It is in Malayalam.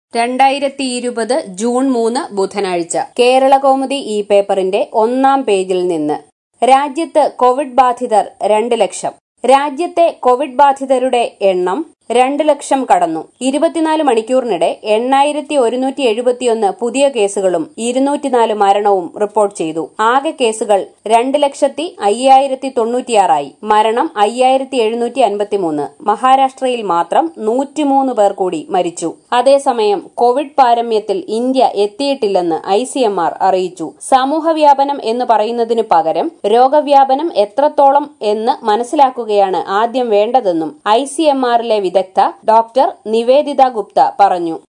രണ്ടായിരത്തി ഇരുപത് ജൂൺ മൂന്ന് ബുധനാഴ്ച കേരളകൗമുദി ഈ പേപ്പറിന്റെ ഒന്നാം പേജിൽ നിന്ന് രാജ്യത്ത് കോവിഡ് ബാധിതർ രണ്ട് ലക്ഷം രാജ്യത്തെ കോവിഡ് ബാധിതരുടെ എണ്ണം രണ്ട് ലക്ഷം കടന്നു ഇരുപത്തിനാല് മണിക്കൂറിനിടെ എണ്ണായിരത്തി ഒരുന്നൂറ്റി എഴുപത്തിയൊന്ന് പുതിയ കേസുകളും ഇരുന്നൂറ്റിനാല് മരണവും റിപ്പോർട്ട് ചെയ്തു ആകെ കേസുകൾ രണ്ട് ലക്ഷത്തി അയ്യായിരത്തി തൊണ്ണൂറ്റിയാറായി മരണം അയ്യായിരത്തി എഴുന്നൂറ്റി അൻപത്തിമൂന്ന് മഹാരാഷ്ട്രയിൽ മാത്രം നൂറ്റിമൂന്ന് പേർ കൂടി മരിച്ചു അതേസമയം കോവിഡ് പാരമ്യത്തിൽ ഇന്ത്യ എത്തിയിട്ടില്ലെന്ന് ഐ സി എം ആർ അറിയിച്ചു സമൂഹവ്യാപനം എന്ന് പറയുന്നതിനു പകരം രോഗവ്യാപനം എത്രത്തോളം എന്ന് മനസ്സിലാക്കുകയാണ് ആദ്യം വേണ്ടതെന്നും ഐ സി എം ആറിലെ വിദഗ്ധ ഡോക്ടർ നിവേദിത ഗുപ്ത പറഞ്ഞു